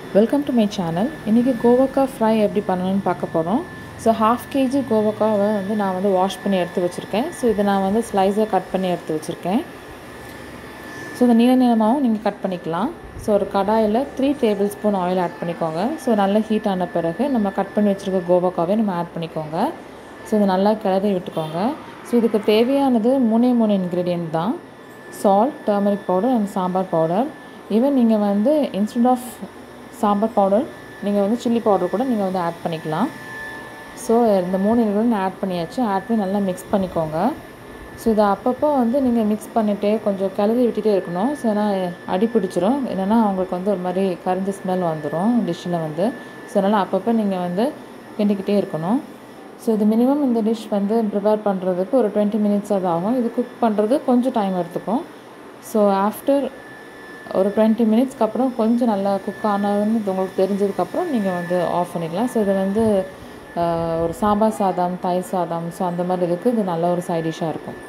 welcome to my channel இன்றைக்கி கோவக்காய் fry எப்படி பண்ணணும்னு பார்க்க போகிறோம் ஸோ ஹாஃப் கேஜி கோவக்காவை வந்து நான் வந்து வாஷ் பண்ணி எடுத்து வச்சுருக்கேன் ஸோ இதை நான் வந்து ஸ்லைஸாக கட் பண்ணி எடுத்து வச்சுருக்கேன் ஸோ இந்த நீள நீளமாகவும் நீங்கள் கட் பண்ணிக்கலாம் ஸோ ஒரு கடாயில் three tablespoon oil add பண்ணிக்கோங்க ஸோ நல்லா ஹீட் ஆன பிறகு நம்ம கட் பண்ணி வச்சுருக்க கோவக்காவே நம்ம ஆட் பண்ணிக்கோங்க ஸோ இதை நல்லா கிளறி விட்டுக்கோங்க ஸோ இதுக்கு தேவையானது மூணே மூணு இன்க்ரீடியன்ட் தான் salt turmeric powder and sambar powder even நீங்கள் வந்து இன்ஸ்டன்ட் ஆஃப் சாம்பார் பவுடர் நீங்கள் வந்து சில்லி பவுடர் கூட நீங்கள் வந்து ஆட் பண்ணிக்கலாம் ஸோ இந்த மூணு இன்க்ரீடியன்ட் ஆட் பண்ணியாச்சு ஆட் பண்ணி நல்லா மிக்ஸ் பண்ணிக்கோங்க ஸோ இதை அப்பப்போ வந்து நீங்கள் மிக்ஸ் பண்ணிவிட்டு கொஞ்சம் கிளறி விட்டுட்டே இருக்கணும் ஸோ ஏன்னா அடி பிடிச்சிரும் இல்லைன்னா அவங்களுக்கு வந்து ஒரு மாதிரி கரிஞ்ச ஸ்மெல் வந்துடும் டிஷ்ஷில் வந்து ஸோ அதனால் அப்பப்போ நீங்கள் வந்து கிண்டிக்கிட்டே இருக்கணும் ஸோ இது மினிமம் இந்த டிஷ் வந்து ப்ரிப்பேர் பண்ணுறதுக்கு ஒரு டுவெண்ட்டி மினிட்ஸ் அது ஆகும் இது குக் பண்ணுறது கொஞ்சம் டைம் எடுத்துக்கும் ஸோ ஆஃப்டர் ஒரு டுவெண்ட்டி மினிட்ஸ்க்கு அப்புறம் கொஞ்சம் நல்லா குக் ஆனதுன்னு உங்களுக்கு தெரிஞ்சதுக்கப்புறம் நீங்கள் வந்து ஆஃப் பண்ணிக்கலாம் ஸோ இது வந்து ஒரு சாம்பார் சாதம் தயிர் சாதம் ஸோ அந்த மாதிரி இதுக்கு இது நல்ல ஒரு சைட் டிஷ்ஷாக இருக்கும்